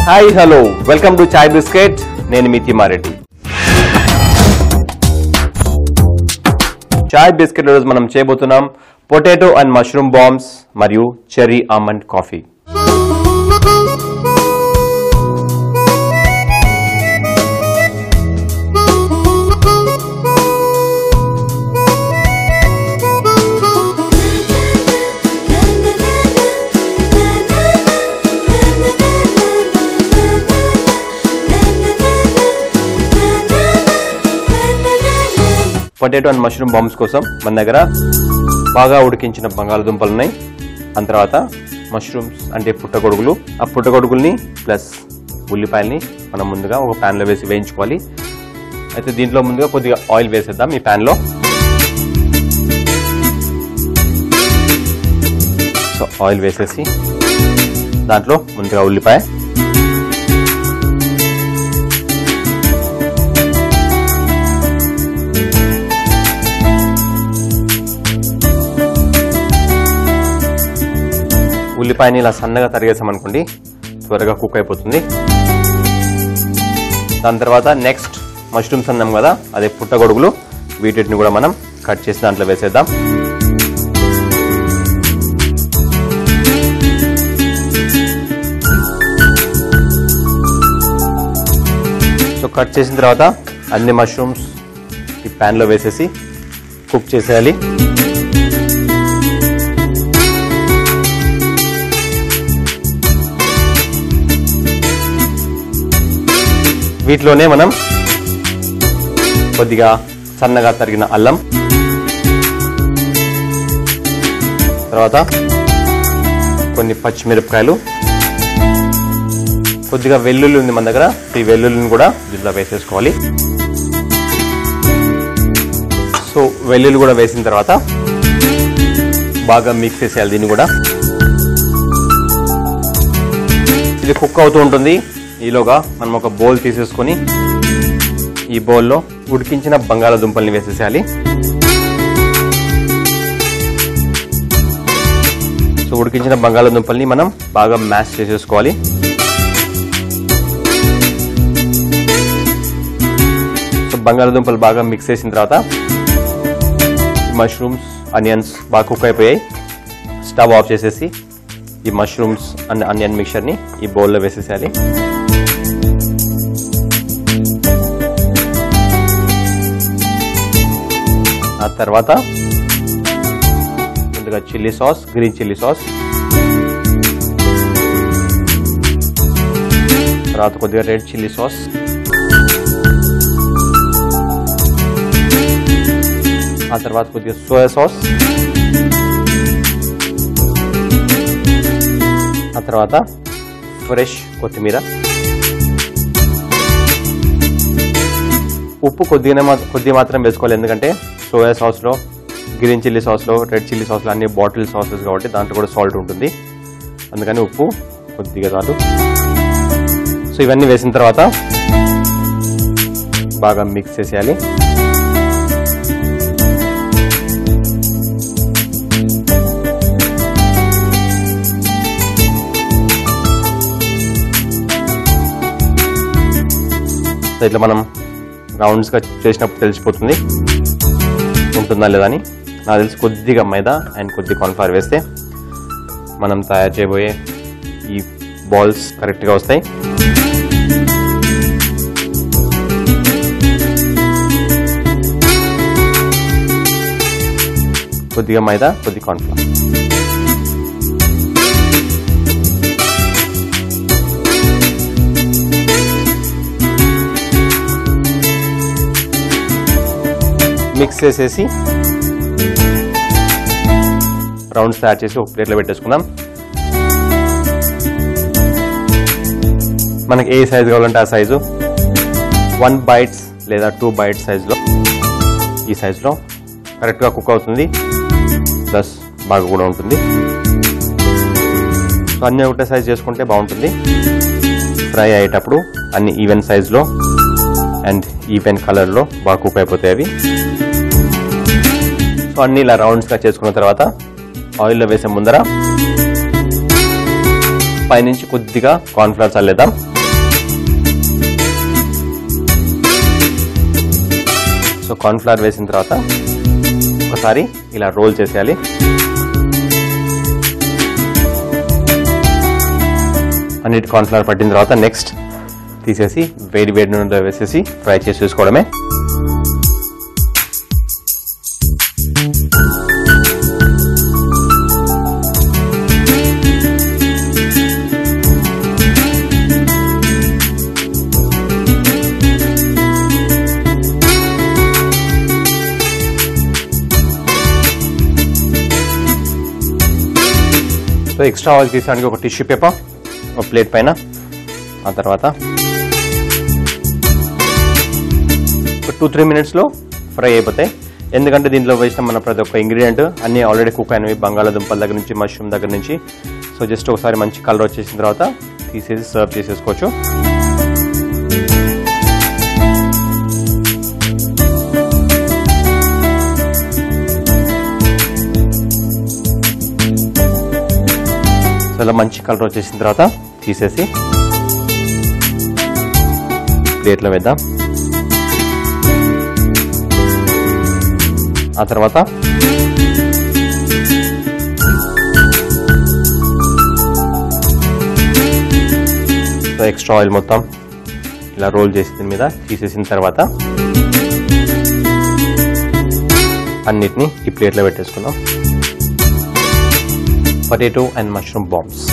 hi hello welcome to chai biscuit నేను మీ Thimareddy chai biscuit రోజు మనం చేయబోతున్నాం పొటాటో అండ్ మష్రూమ్ బాంబ్స్ మరియు cherry almond coffee potato and mushroom bombs కోసం మన దగ్గర బాగా ఉడికించిన బంగాళదుంపలు ఉన్నాయి దాని తర్వాత మష్రూమ్స్ అంటే పుట్టగొడుగులు ఆ పుట్టగొడుగుల్ని ప్లస్ ఉల్లిపాయల్ని మనం ముందుగా ఒక ప్యాన్లో వేసి వేయించుకోవాలి అయితే దీంట్లో ముందుగా కొద్దిగా ఆయిల్ వేసేద్దాం ఈ ప్యాన్లో సో ఆయిల్ వేసేసి దాంట్లో ముందుగా ఉల్లిపాయ ఉల్లిపాయని ఇలా సన్నగా తరిగేసామనుకోండి త్వరగా కుక్ అయిపోతుంది దాని తర్వాత నెక్స్ట్ మష్రూమ్స్ అన్నాం కదా అదే పుట్టగొడుగులు వీటిని కూడా మనం కట్ చేసి దాంట్లో వేసేద్దాం సో కట్ చేసిన తర్వాత అన్ని మష్రూమ్స్ ఈ ప్యాన్లో వేసేసి కుక్ చేసేయాలి వీటిలోనే మనం కొద్దిగా సన్నగా తరిగిన అల్లం తర్వాత కొన్ని పచ్చిమిరపకాయలు కొద్దిగా వెల్లుల్లి ఉంది మన దగ్గర ఈ వెల్లుల్లిని కూడా దీంట్లో వేసేసుకోవాలి సో వెల్లుల్లి కూడా వేసిన తర్వాత బాగా మిక్స్ చేసేయాలి దీన్ని కూడా ఇది కుక్ అవుతూ ఉంటుంది ఈలోగా మనం ఒక బౌల్ తీసేసుకొని ఈ బౌల్లో ఉడికించిన బంగాళాదుంపల్ని వేసేసేయాలి సో ఉడికించిన బంగాళాదుంపల్ని మనం బాగా మ్యాష్ చేసేసుకోవాలి సో బంగాళాదుంపలు బాగా మిక్స్ చేసిన తర్వాత మష్రూమ్స్ అనియన్స్ బాగా కుక్ అయిపోయాయి స్టవ్ ఆఫ్ చేసేసి ఈ మష్రూమ్స్ అండ్ అనియన్ మిక్చర్ని ఈ బౌల్లో వేసేసేయాలి ఆ తర్వాత ముందుగా chilli sauce green chilli sauce తర్వాత కొద్దిగా రెడ్ చిల్లీ సాస్ ఆ తర్వాత కొద్దిగా సోయా సాస్ ఆ తర్వాత ఫ్రెష్ కొత్తిమీర ఉప్పు కొద్దిగానే మా కొద్దిగా మాత్రం వేసుకోవాలి ఎందుకంటే సోయా సాస్లో గ్రీన్ చిల్లీ సాస్లో రెడ్ చిల్లీ సాస్లో అన్ని బాటిల్ సాసెస్ కాబట్టి దాంట్లో కూడా సాల్ట్ ఉంటుంది అందుకని ఉప్పు కొద్దిగా చాలు సో ఇవన్నీ వేసిన తర్వాత బాగా మిక్స్ చేసేయాలి సో ఇట్లా మనం రౌండ్స్గా చేసినప్పుడు తెలిసిపోతుంది ఉంటుందా లేదా అని నాకు తెలిసి కొద్దిగా మైదా అండ్ కొద్దిగా కార్న్ఫ్లవర్ వేస్తే మనం తయారు చేయబోయే ఈ బాల్స్ కరెక్ట్గా వస్తాయి కొద్దిగా మైదా కొద్దిగా కార్న్ఫ్లవర్ మిక్స్ చేసేసి రౌండ్స్ తయారు చేసి ఒక ప్లేట్లో పెట్టేసుకుందాం మనకి ఏ సైజు కావాలంటే ఆ సైజు వన్ బైట్స్ లేదా టూ బైట్ సైజులో ఈ సైజులో కరెక్ట్గా కుక్ అవుతుంది ప్లస్ బాగా కూడా ఉంటుంది సో అన్నీ ఒకటే సైజ్ చేసుకుంటే బాగుంటుంది ఫ్రై అయ్యేటప్పుడు అన్ని ఈవెన్ సైజులో అండ్ ఈవెన్ కలర్లో బాగా కుక్ అయిపోతాయి అవి సో అన్ని ఇలా రౌండ్స్గా చేసుకున్న తర్వాత ఆయిల్లో వేసే ముందర పైనుంచి కొద్దిగా కార్న్ఫ్లవర్ చల్లేద్దాం సో కార్న్ఫ్లవర్ వేసిన తర్వాత ఒకసారి ఇలా రోల్ చేసేయాలి అన్నిటి కార్న్ఫ్లవర్ పట్టిన తర్వాత నెక్స్ట్ తీసేసి వేడి వేడి నూనెలో వేసేసి ఫ్రై చేసి చూసుకోవడమే సో ఎక్స్ట్రా ఆయిల్ తీసడానికి ఒక టిష్యూ పేపర్ ఒక ప్లేట్ పైన ఆ తర్వాత ఒక టూ త్రీ మినిట్స్లో ఫ్రై అయిపోతాయి ఎందుకంటే దీంట్లో వేసిన మన ప్రతి ఒక్క ఇంగ్రీడియంట్ అన్నీ ఆల్రెడీ కుక్ అయినవి బంగాళాదుంపల దగ్గర నుంచి మష్రూమ్ దగ్గర నుంచి సో జస్ట్ ఒకసారి మంచి కలర్ వచ్చేసిన తర్వాత తీసేసి సర్వ్ చేసేసుకోవచ్చు సో ఇలా మంచి కలర్ వచ్చేసిన తర్వాత తీసేసి ప్లేట్లో వేద్దాం ఆ తర్వాత సో ఎక్స్ట్రా ఆయిల్ మొత్తం ఇలా రోల్ చేసి దీని మీద తీసేసిన తర్వాత అన్నిటిని ఈ ప్లేట్లో పెట్టేసుకుందాం potato and mushroom bombs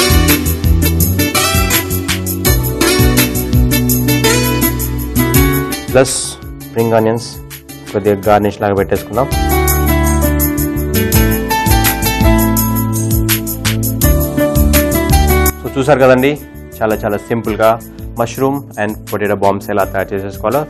plus spring onions కొద్దిగా గార్నిష్ లాగా పెట్టేసుకుందాం సో చూసారు కదండి చాలా చాలా సింపుల్గా మష్రూమ్ అండ్ పొటాటో బాంబ్స్ ఎలా తయారు చేసేసుకోవాలో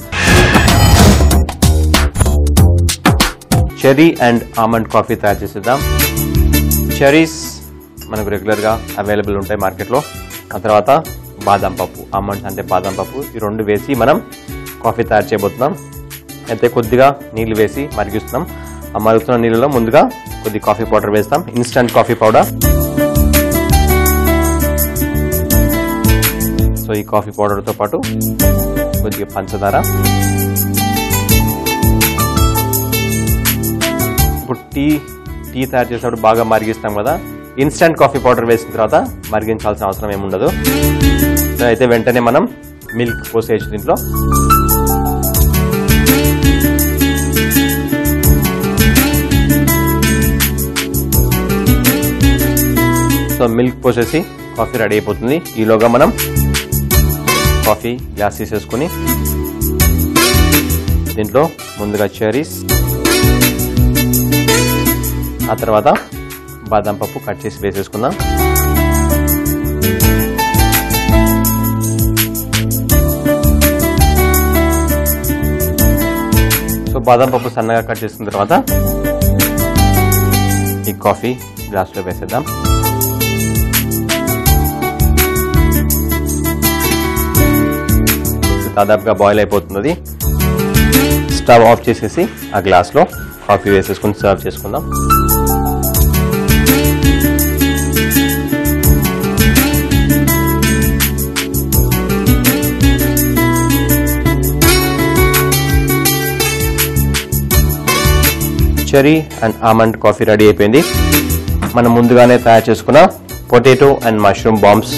చెరీ అండ్ ఆమండ్ కాఫీ తయారు చేసేద్దాం చెరీస్ మనకు రెగ్యులర్గా అవైలబుల్ ఉంటాయి మార్కెట్లో ఆ తర్వాత బాదం పప్పు ఆమండ్స్ అంటే బాదం పప్పు ఈ రెండు వేసి మనం కాఫీ తయారు చేయబోతున్నాం అయితే కొద్దిగా నీళ్ళు వేసి మరిగిస్తున్నాం ఆ మరుగుతున్న నీళ్ళలో ముందుగా కొద్ది కాఫీ పౌడర్ వేస్తాం ఇన్స్టంట్ కాఫీ పౌడర్ సో ఈ కాఫీ పౌడర్తో పాటు కొద్దిగా పంచదార ఇప్పుడు టీ టీ తయారు చేసేటప్పుడు బాగా మరిగిస్తాం కదా ఇన్స్టంట్ కాఫీ పౌడర్ వేసిన తర్వాత మరిగించాల్సిన అవసరం ఏముండదు సో అయితే వెంటనే మనం మిల్క్ పోసేయచ్చు దీంట్లో సో మిల్క్ పోసేసి కాఫీ రెడీ అయిపోతుంది ఈలోగా మనం కాఫీ గ్లాస్ తీసేసుకుని దీంట్లో ముందుగా చెరీస్ ఆ తర్వాత బాదం పప్పు కట్ చేసి వేసేసుకుందాం సో బాదం పప్పు సన్నగా కట్ చేసిన తర్వాత ఈ కాఫీ గ్లాస్లో వేసేద్దాం దాదాపుగా బాయిల్ అయిపోతున్నది స్టవ్ ఆఫ్ చేసేసి ఆ గ్లాస్లో కాఫీ వేసేసుకుని సర్వ్ చేసుకుందాం cherry and almond coffee ready అయిపోయింది మనం ముందుగానే తయారు చేసుకున్న potato and mushroom bombs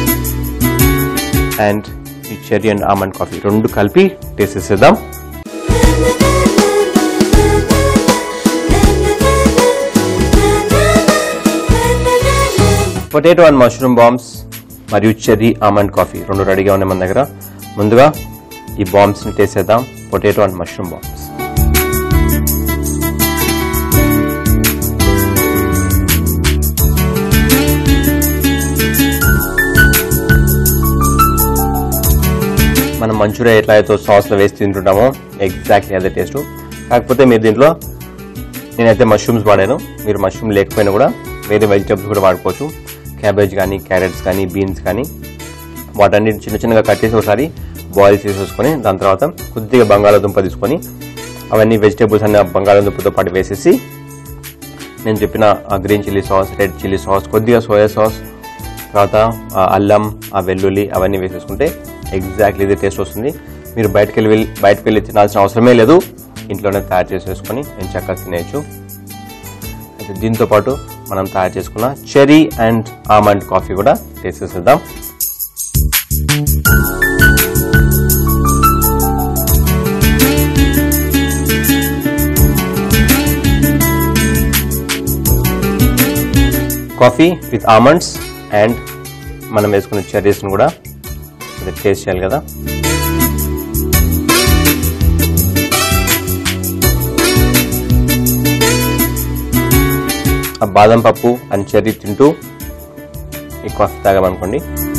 and ఈ చెరీ అండ్ ఆమండ్ కాఫీ రెండు కలిపి టేస్ట్ చేసేద్దాం పొటాటో అండ్ మష్రూమ్ బాంబ్స్ మరియు చెర్రీ ఆమండ్ కాఫీ రెండు రెడీగా ఉన్నాయి మన దగ్గర ముందుగా ఈ బాంబ్స్ని టేస్ట్ చేద్దాం పొటాటో అండ్ మష్రూమ్ బాంబ్స్ మనం మంచూరియా ఎట్లా అయితే సాస్లో వేసి తింటుంటామో ఎగ్జాక్ట్లీ అదే టేస్ట్ కాకపోతే మీరు దీంట్లో నేనైతే మష్రూమ్స్ వాడాను మీరు మష్రూమ్ లేకపోయినా కూడా వేరే వెజిటబుల్స్ కూడా వాడుకోవచ్చు క్యాబేజ్ కానీ క్యారెట్స్ కానీ బీన్స్ కానీ వాటన్నిటి చిన్న చిన్నగా కట్ చేసి ఒకసారి బాయిల్ చేసేసుకొని దాని తర్వాత కొద్దిగా బంగాళాదుంప తీసుకొని అవన్నీ వెజిటేబుల్స్ అన్ని ఆ బంగాళాదుంపతో పాటు వేసేసి నేను చెప్పిన ఆ green chilli sauce red chilli sauce కొద్దిగా సోయా సాస్ తర్వాత ఆ అల్లం ఆ వెల్లుల్లి అవన్నీ వేసేసుకుంటే ఎగ్జాక్ట్లీ ఇదే టేస్ట్ వస్తుంది మీరు బయటకు వెళ్ళి బయటకు వెళ్ళి తినాల్సిన అవసరమే లేదు ఇంట్లోనే తయారు చేసేసుకొని నేను చక్కగా తినేయచ్చు అయితే దీంతో పాటు మనం తయారు చేసుకున్న చెరీ అండ్ ఆమండ్ కాఫీ కూడా టేస్ట్ చేసేద్దాం కాఫీ విత్ ఆమండ్స్ అండ్ మనం వేసుకున్న చెర్రీస్ని కూడా ఇది టేస్ట్ చేయాలి కదా ఆ బాదం పప్పు అండ్ చెర్రీ తింటూ ఈ కాఫీ తాగామనుకోండి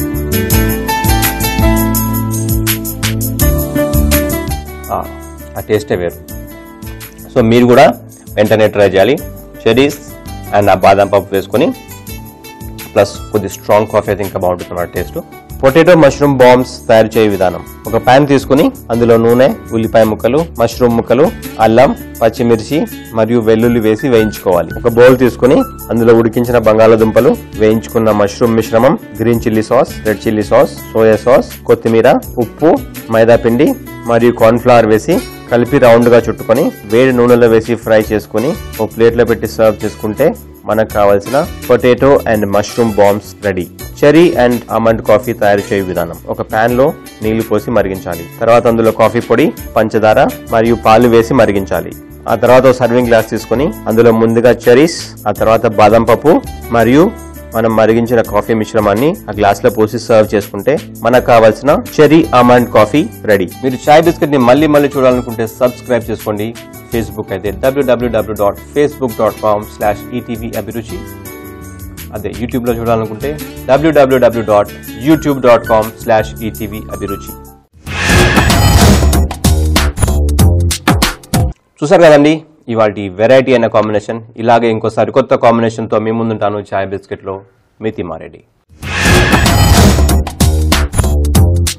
ఆ, ఆ టేస్టే వేరు సో మీరు కూడా వెంటనే ట్రై చేయాలి చెరీస్ అండ్ ఆ బాదం పప్పు వేసుకొని ప్లస్ కొద్ది స్ట్రాంగ్ కాఫీ అయితే ఇంకా బాగుంటుంది అన్నమాట టేస్ట్ పొటాటో మష్రూమ్ బాంబ్స్ తయారు చేయ విధానం ఒక పాన్ తీసుకుని అందులో నూనె ఉల్లిపాయ ముక్కలు మష్రూమ్ ముక్కలు అల్లం పచ్చిమిర్చి మరియు వెల్లుల్లి వేసి వేయించుకోవాలి ఒక బౌల్ తీసుకుని అందులో ఉడికించిన బంగాళాదుంపలు వేయించుకున్న మష్రూమ్ మిశ్రమం green chilli sauce red chilli sauce soya sauce కొత్తిమీర ఉప్పు మైదా పిండి మరియు కార్న్ ఫ్లవర్ వేసి కలిపి రౌండ్ గా చుట్టుకొని వేడి నూనెలో వేసి ఫ్రై చేసుకుని ఓ ప్లేట్ లో పెట్టి సర్వ్ చేసుకుంటే మనకు కావాల్సిన potato and mushroom bombs ready cherry and almond coffee తయారు చేయు విధానం ఒక పాన్ లో నీళ్లు పోసి మరిగించాలి తర్వాత అందులో కాఫీ పొడి పంచదార మరియు పాలు వేసి మరిగించాలి ఆ తర్వాత ఓ సర్వింగ్ గ్లాస్ తీసుకొని అందులో ముందుగా చెరీస్ ఆ తర్వాత బాదం పప్పు మరియు మనం మరిగించిన కాఫీ మిశ్రమాన్ని ఆ గ్లాస్ లో పోసి సర్వ్ చేసుకుంటే మనకు కావాల్సిన చెరీ ఆమండ్ కాఫీ రెడీ మీరు చాయ్ బిస్కెట్ ని మళ్ళీ మళ్ళీ చూడాలనుకుంటే సబ్స్క్రైబ్ చేసుకోండి ఫేస్బుక్ అయితే WWW dot Facebook dot com slash ETV Abhiruchi అదే యూట్యూబ్ లో చూడాలనుకుంటే WWW dot YouTube dot com slash ETV Abhiruchi చూసారు కదండి ఇవాటి వెరైటీ అయిన కాంబినేషన్ ఇలాగే ఇంకోసారి కొత్త కాంబినేషన్తో మీ ముందుంటాను చాయ్ బిస్కెట్లో మీ తిమారెడ్డి